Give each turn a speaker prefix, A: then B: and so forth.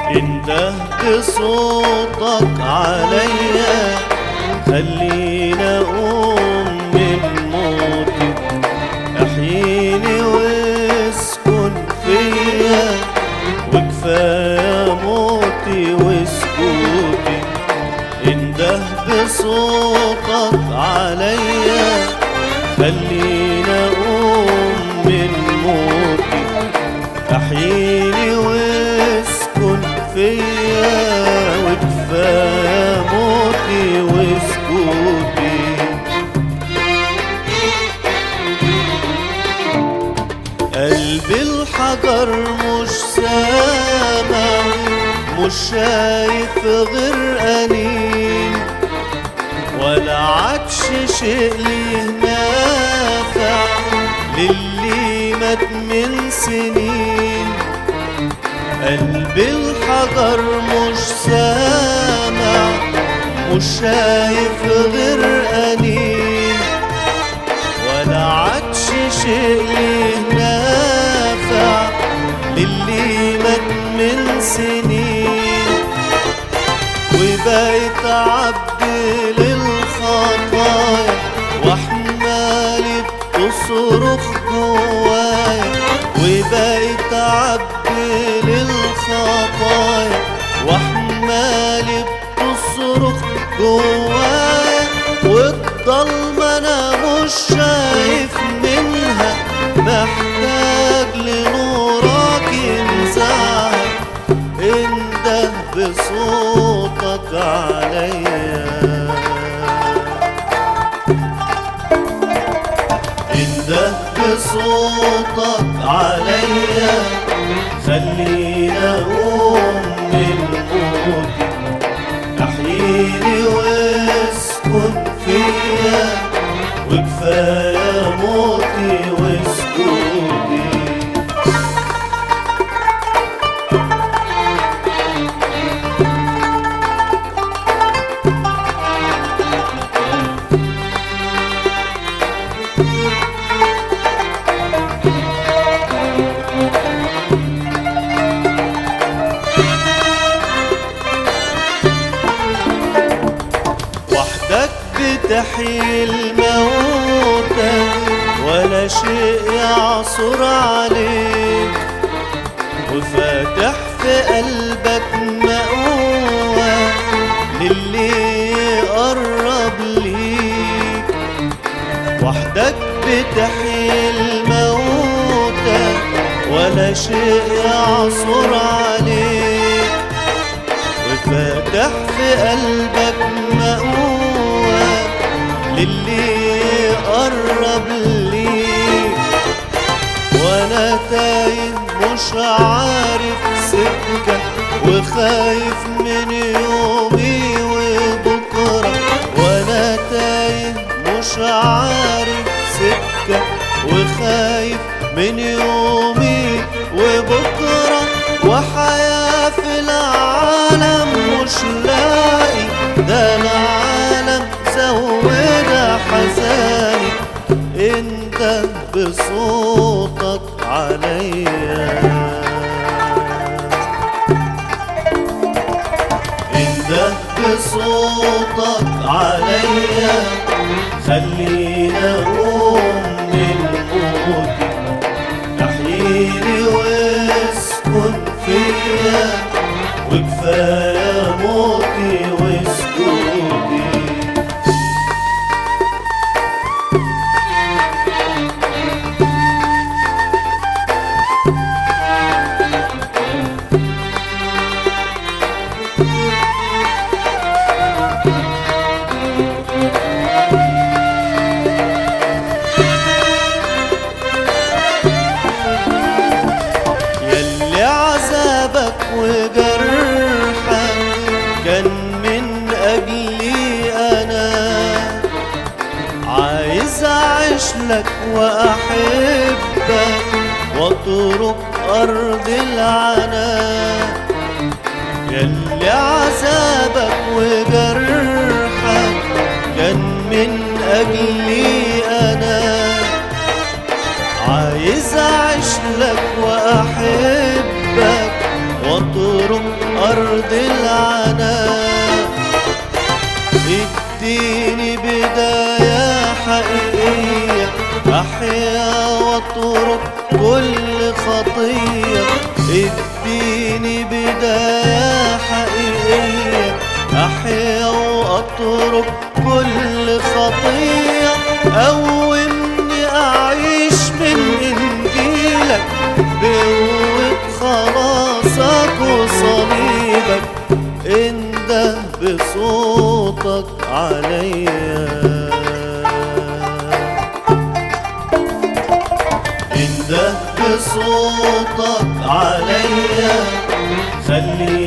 A: انده بصوتك عليا خلينا اقوم من موتي احييني واسكن فيا وكفايه موتي وسكوتي انده بصوتك عليا خلينا اقوم من موتي احييني واسكن فيا وكفايه موتي وسكوتي قلبي الحجر مش سامع مش شايف غير أنين ولا عادش شيء ليه نافع للي مات من سنين قلبي الحجر مش سامع مش شايف غير أنين ولا عادش شيء ليه نافع للي مات من سنين وبقيت عبد للخطايا واحمالي بتصرخ جوايا وبقيت عبد للخطايا واحمالي بتصرخ جوايا والضلمة انا مش شايف منها محتاج لنورك ينزعها انده بصوتك عليا انده بصوتك عليا خلينا اقوم من موتي احييني واسكن فيا وكفايه موتي وسكوتي وحدك بتحيي الموتى ولا شيء يعصر عليك وفاتح في قلبك مقوى للي يقرب ليك وحدك بتحيي الموتى ولا شيء يعصر عليك وفاتح في قلبك مقوى للي يقرب ليك وانا تايه مش عارف سكة وخايف من يومي وبكرة وانا تايه مش عارف سكة وخايف من يومي وبكرة وحياة في العالم مش لاقي ده العالم زود حزاني انت بصوتك عليا انت بصوتك عليا خلينا اقوم من موتي احييني واسكن فيا وكفايه موتي وسكوتي يلي عذابك وجرحك كان من أجلي أنا عايز أعيش لك وأحبك وأترك أرض العناء يلي عذابك وجرحك كان من أجلي أنا عايز أعيش لك وأحبك وأترك واترك أرض العناء اديني بداية حقيقية أحيا واترك كل خطية اديني بداية حقيقية أحيا وأترك كل خطية قومني أعيش من إنجيلك بقوة خلاصك وصليبك انده بصوتك عليا انده بصوتك عليا خلي